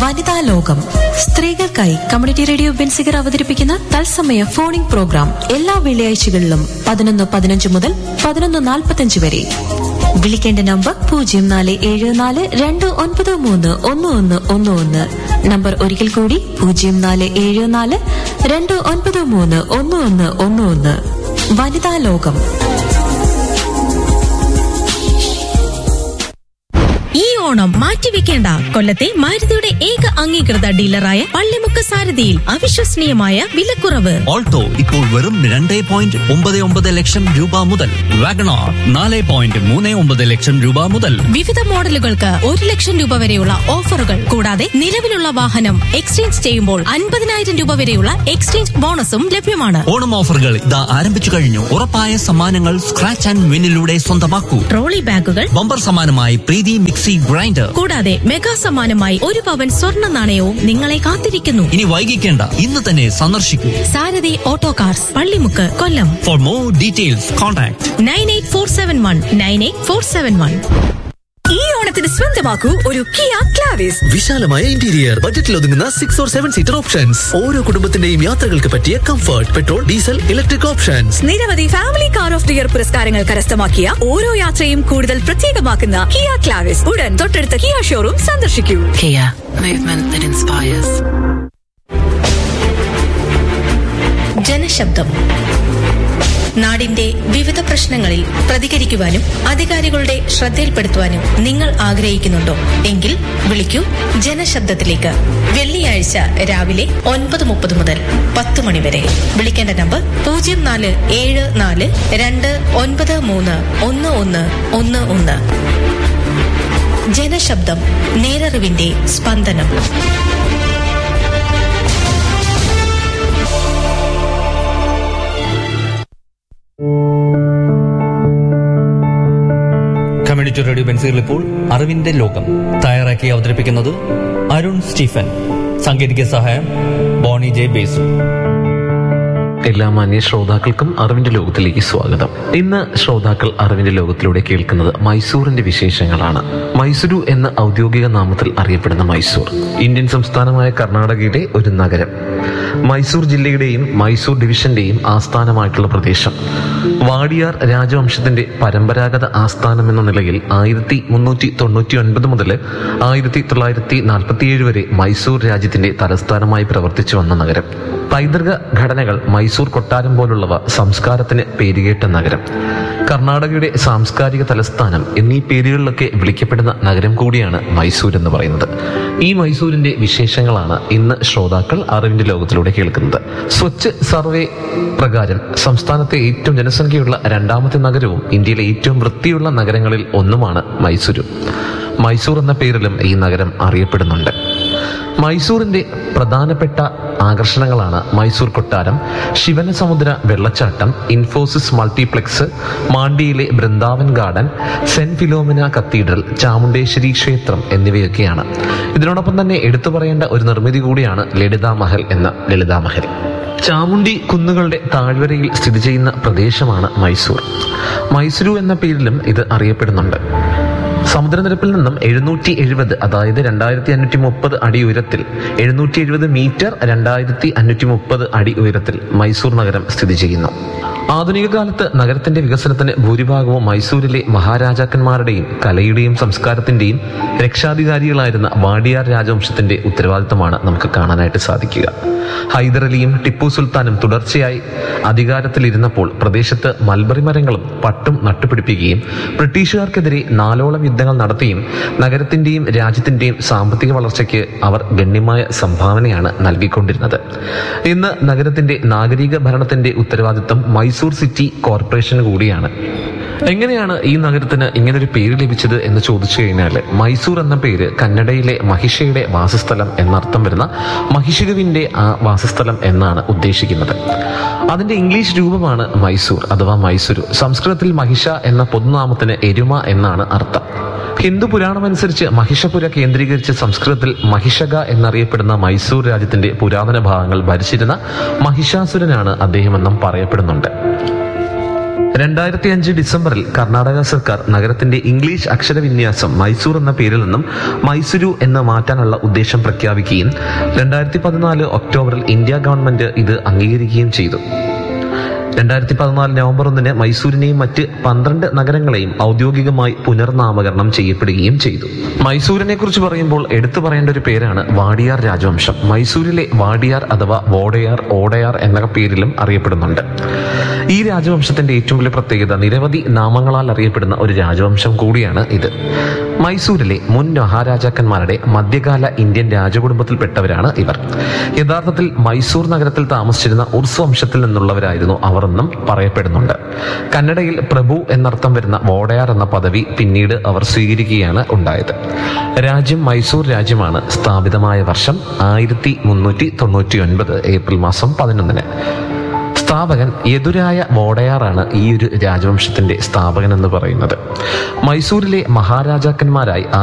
വനിതാ ലോകം സ്ത്രീകൾക്കായി community radio Benziger അവതരിപ്പിക്കുന്ന തത്സമയ ഫോണിംഗ് പ്രോഗ്രാം എല്ലാ വെള്ളിയാഴ്ചകളിലും പതിനൊന്ന് പതിനഞ്ച് മുതൽ പതിനൊന്ന് നാൽപ്പത്തഞ്ച് വരെ വിളിക്കേണ്ട നമ്പർ പൂജ്യം നാല് ഏഴ് നാല് രണ്ട് ഒൻപത് മൂന്ന് ഒന്ന് ഒന്ന് ഒന്ന് ഒന്ന് നമ്പർ ഒരിക്കൽ കൂടി പൂജ്യം നാല് ഏഴ് നാല് രണ്ട് ഒൻപത് മൂന്ന് ഒന്ന് ഒന്ന് ഒന്ന് ഒന്ന് വനിതാ ലോകം ഈ ഓണം മാറ്റിവെക്കേണ്ട കൊല്ലത്തെ മാരുതിയുടെ ഏക അംഗീകൃത ഡീലറായ പള്ളിമുക്ക് സാരഥിയിൽ അവിശ്വസനീയമായ വിലക്കുറവ് ഓൾട്ടോ ഇപ്പോൾ വെറും രണ്ട് പോയിന്റ് ഒമ്പത് ഒമ്പത് ലക്ഷം രൂപ മുതൽ വാഗണാർ നാല് പോയിന്റ് മൂന്ന് ഒമ്പത് ലക്ഷം രൂപ മുതൽ വിവിധ മോഡലുകൾക്ക് ഒരു ലക്ഷം രൂപ വരെയുള്ള ഓഫറുകൾ കൂടാതെ നിലവിലുള്ള വാഹനം എക്സ്ചേഞ്ച് ചെയ്യുമ്പോൾ അൻപതിനായിരം രൂപ വരെയുള്ള എക്സ്ചേഞ്ച് ബോണസും ലഭ്യമാണ് ഓണം ഓഫറുകൾ ഇതാ ആരംഭിച്ചു കഴിഞ്ഞു ഉറപ്പായ സമ്മാനങ്ങൾ സ്ക്രാച്ച് ആൻഡ് വിന്നിലൂടെ സ്വന്തമാക്കൂ ട്രോളി ബാഗുകൾ ബമ്പർ സമ്മാനമായി പ്രീതി മിക്സി ഗ്രൈൻഡർ കൂടാതെ മെഗാ സമ്മാനമായി ഒരു പവൻ സ്വർണ്ണ നാണയവും നിങ്ങളെ കാത്തിരിക്കുന്നു ഇനി വൈകിക്കേണ്ട ഇന്ന് തന്നെ സന്ദർശിക്കൂ Sarathi auto cars Pallimukku Kollam for more details contact nine eight four seven one nine eight four seven one ഈ ഓണത്തിന് സ്വന്തമാക്കൂ ഒരു കിയ ക്ലാവിസ് വിശാലമായ ഇന്റീരിയർ ബജറ്റിൽ ഒതുങ്ങുന്ന six or seven seater options ഓരോ കുടുംബത്തിന്റെയും യാത്രകൾക്ക് പറ്റിയ comfort petrol diesel electric options നിരവധി family car of the year പുരസ്കാരങ്ങൾ കരസ്ഥമാക്കിയ ഓരോ യാത്രയും കൂടുതൽ പ്രത്യേകമാക്കുന്ന കിയ ക്ലാവിസ് ഉടൻ തൊട്ടടുത്ത കിയ ഷോറൂം സന്ദർശിക്കൂ Kia, movement that inspires. ജനശബ്ദം നാടിന്റെ വിവിധ പ്രശ്നങ്ങളിൽ പ്രതികരിക്കുവാനും അധികാരികളുടെ ശ്രദ്ധയിൽപ്പെടുത്തുവാനും നിങ്ങൾ ആഗ്രഹിക്കുന്നുണ്ടോ എങ്കിൽ വിളിക്കൂ ജനശബ്ദത്തിലേക്ക് വെള്ളിയാഴ്ച രാവിലെ ഒൻപത് മുപ്പത് മുതൽ പത്ത് മണി വരെ വിളിക്കേണ്ട നമ്പർ പൂജ്യം നാല് ഏഴ് നാല് രണ്ട് ഒൻപത് മൂന്ന് ഒന്ന് ഒന്ന് ഒന്ന് ഒന്ന് ജനശബ്ദം നേരറിവിന്റെ സ്പന്ദനം കമ്മ്യൂണിറ്റി റേഡിയോ ബെൻസുകൾ ഇപ്പോൾ അറിവിന്റെ ലോകം തയ്യാറാക്കി അവതരിപ്പിക്കുന്നത് അരുൺ സ്റ്റീഫൻ സാങ്കേതിക സഹായം ബോണി ജെ ബേസു എല്ലാ മാന്യ ശ്രോതാക്കൾക്കും അറിവിന്റെ ലോകത്തിലേക്ക് സ്വാഗതം ഇന്ന് ശ്രോതാക്കൾ അറിവിന്റെ ലോകത്തിലൂടെ കേൾക്കുന്നത് മൈസൂറിന്റെ വിശേഷങ്ങളാണ് മൈസൂരു എന്ന ഔദ്യോഗിക നാമത്തിൽ അറിയപ്പെടുന്ന മൈസൂർ ഇന്ത്യൻ സംസ്ഥാനമായ കർണാടകയിലെ ഒരു നഗരം മൈസൂർ ജില്ലയുടെയും മൈസൂർ ഡിവിഷന്റെയും ആസ്ഥാനമായിട്ടുള്ള പ്രദേശം വാടിയാർ രാജവംശത്തിന്റെ പരമ്പരാഗത ആസ്ഥാനം എന്ന നിലയിൽ ആയിരത്തി മുന്നൂറ്റി തൊണ്ണൂറ്റി ഒൻപത് മുതൽ ആയിരത്തി തൊള്ളായിരത്തി നാൽപ്പത്തിയേഴ് വരെ മൈസൂർ രാജ്യത്തിന്റെ തലസ്ഥാനമായി പ്രവർത്തിച്ചു വന്ന നഗരം പൈതൃക ഘടനകൾ മൈസൂർ കൊട്ടാരം പോലുള്ളവ സംസ്കാരത്തിന് പേരുകേട്ട നഗരം കർണാടകയുടെ സാംസ്കാരിക തലസ്ഥാനം എന്നീ പേരുകളിലൊക്കെ വിളിക്കപ്പെടുന്ന നഗരം കൂടിയാണ് മൈസൂർ എന്ന് പറയുന്നത് ഈ മൈസൂരിന്റെ വിശേഷങ്ങളാണ് ഇന്ന് ശ്രോതാക്കൾ അറിവിന്റെ ലോകത്തിലൂടെ കേൾക്കുന്നത് സ്വച്ഛ് സർവേ പ്രകാരം സംസ്ഥാനത്തെ ഏറ്റവും ജനസംഖ്യയുള്ള രണ്ടാമത്തെ നഗരവും ഇന്ത്യയിലെ ഏറ്റവും വൃത്തിയുള്ള നഗരങ്ങളിൽ ഒന്നുമാണ് മൈസൂരു മൈസൂർ എന്ന പേരിലും ഈ നഗരം അറിയപ്പെടുന്നുണ്ട് മൈസൂറിന്റെ പ്രധാനപ്പെട്ട ആകർഷണങ്ങളാണ് മൈസൂർ കൊട്ടാരം ശിവനസമുദ്ര വെള്ളച്ചാട്ടം ഇൻഫോസിസ് മൾട്ടിപ്ലക്സ് മാണ്ടിയിലെ Brindavan garden saint Philomena cathedral Chamundeshwari ക്ഷേത്രം എന്നിവയൊക്കെയാണ് ഇതിനോടൊപ്പം തന്നെ എടുത്തു പറയേണ്ട ഒരു നിർമ്മിതി കൂടിയാണ് ലളിതാ മഹൽ എന്ന ലളിതാ മഹൽ ചാമുണ്ടി കുന്നുകളുടെ താഴ്വരയിൽ സ്ഥിതി ചെയ്യുന്ന പ്രദേശമാണ് മൈസൂർ മൈസൂരു എന്ന പേരിലും ഇത് അറിയപ്പെടുന്നുണ്ട് സമുദ്രനിരപ്പിൽ നിന്നും എഴുന്നൂറ്റി എഴുപത് അതായത് രണ്ടായിരത്തി അഞ്ഞൂറ്റി മുപ്പത് അടി ഉയരത്തിൽ എഴുന്നൂറ്റി എഴുപത് മീറ്റർ രണ്ടായിരത്തി അഞ്ഞൂറ്റി മുപ്പത് അടി ഉയരത്തിൽ മൈസൂർ നഗരം സ്ഥിതി ചെയ്യുന്നു ആധുനിക കാലത്ത് നഗരത്തിന്റെ വികസനത്തിന് ഭൂരിഭാഗവും മൈസൂരിലെ മഹാരാജാക്കന്മാരുടെയും കലയുടെയും സംസ്കാരത്തിന്റെയും രക്ഷാധികാരികളായിരുന്ന വാടിയാർ രാജവംശത്തിന്റെ ഉത്തരവാദിത്തമാണ് നമുക്ക് കാണാനായിട്ട് സാധിക്കുക ഹൈദരലിയും ടിപ്പു സുൽത്താനും തുടർച്ചയായി അധികാരത്തിലിരുന്നപ്പോൾ പ്രദേശത്ത് മൽബറി മരങ്ങളും പട്ടും നട്ടുപിടിപ്പിക്കുകയും ബ്രിട്ടീഷുകാർക്കെതിരെ നാലോളം യുദ്ധങ്ങൾ നടത്തിയും നഗരത്തിന്റെയും രാജ്യത്തിന്റെയും സാമ്പത്തിക വളർച്ചയ്ക്ക് അവർ ഗണ്യമായ സംഭാവനയാണ് നൽകിക്കൊണ്ടിരുന്നത് ഇന്ന് നഗരത്തിന്റെ നാഗരിക ഭരണത്തിന്റെ ഉത്തരവാദിത്തം മൈസൂർ സിറ്റി കോർപ്പറേഷൻ കൂടിയാണ് എങ്ങനെയാണ് ഈ നഗരത്തിന് ഇങ്ങനൊരു പേര് ലഭിച്ചത് എന്ന് ചോദിച്ചു കഴിഞ്ഞാൽ മൈസൂർ എന്ന പേര് കന്നഡയിലെ മഹിഷയുടെ വാസസ്ഥലം എന്നർത്ഥം വരുന്ന മഹിഷികുവിന്റെ ആ വാസസ്ഥലം എന്നാണ് ഉദ്ദേശിക്കുന്നത് അതിന്റെ ഇംഗ്ലീഷ് രൂപമാണ് മൈസൂർ അഥവാ മൈസൂരു സംസ്കൃതത്തിൽ മഹിഷ എന്ന പൊതുനാമത്തിന് എരുമ എന്നാണ് അർത്ഥം ഹിന്ദു പുരാണമനുസരിച്ച് മഹിഷപുര കേന്ദ്രീകരിച്ച് സംസ്കൃതത്തിൽ മഹിഷക എന്നറിയപ്പെടുന്ന മൈസൂർ രാജ്യത്തിന്റെ പുരാതന ഭാഗങ്ങൾ ഭരിച്ചിരുന്ന മഹിഷാസുരനാണ് അദ്ദേഹമെന്നും പറയപ്പെടുന്നുണ്ട് രണ്ടായിരത്തി അഞ്ച് ഡിസംബറിൽ കർണാടക സർക്കാർ നഗരത്തിന്റെ ഇംഗ്ലീഷ് അക്ഷരവിന്യാസം മൈസൂർ എന്ന പേരിൽ നിന്നും മൈസൂരു എന്ന് മാറ്റാനുള്ള ഉദ്ദേശം പ്രഖ്യാപിക്കുകയും രണ്ടായിരത്തി പതിനാല് ഒക്ടോബറിൽ ഇന്ത്യ ഗവൺമെന്റ് ഇത് അംഗീകരിക്കുകയും ചെയ്തു രണ്ടായിരത്തി പതിനാല് നവംബർ ഒന്നിന് മൈസൂരിനെയും മറ്റ് പന്ത്രണ്ട് നഗരങ്ങളെയും ഔദ്യോഗികമായി പുനർനാമകരണം ചെയ്യപ്പെടുകയും ചെയ്തു മൈസൂരിനെ കുറിച്ച് പറയുമ്പോൾ എടുത്തു പറയേണ്ട ഒരു പേരാണ് വാഡിയാർ രാജവംശം മൈസൂരിലെ വാഡിയാർ അഥവാ വോഡയാർ ഓടയാർ എന്ന പേരിലും അറിയപ്പെടുന്നുണ്ട് ഈ രാജവംശത്തിന്റെ ഏറ്റവും വലിയ പ്രത്യേകത നിരവധി നാമങ്ങളാൽ അറിയപ്പെടുന്ന ഒരു രാജവംശം കൂടിയാണ് ഇത് മൈസൂരിലെ മുൻ മഹാരാജാക്കന്മാരുടെ മധ്യകാല ഇന്ത്യൻ രാജകുടുംബത്തിൽപ്പെട്ടവരാണ് ഇവർ യഥാർത്ഥത്തിൽ മൈസൂർ നഗരത്തിൽ താമസിച്ചിരുന്ന ഉർസ് വംശത്തിൽ നിന്നുള്ളവരായിരുന്നു അവർ എന്നും പറയപ്പെടുന്നുണ്ട് കന്നഡയിൽ പ്രഭു എന്നർത്ഥം വരുന്ന വോഡയാർ എന്ന പദവി പിന്നീട് അവർ സ്വീകരിക്കുകയാണ് ഉണ്ടായത് രാജ്യം മൈസൂർ രാജ്യമാണ് സ്ഥാപിതമായ വർഷം ആയിരത്തി മുന്നൂറ്റി തൊണ്ണൂറ്റി ഒൻപത് ഏപ്രിൽ മാസം പതിനൊന്നിന് സ്ഥാപകൻ യദുരായ വോഡയാറാണ് ഈ ഒരു രാജവംശത്തിന്റെ സ്ഥാപകൻ എന്ന് പറയുന്നത് മൈസൂരിലെ മഹാരാജാക്കന്മാരായി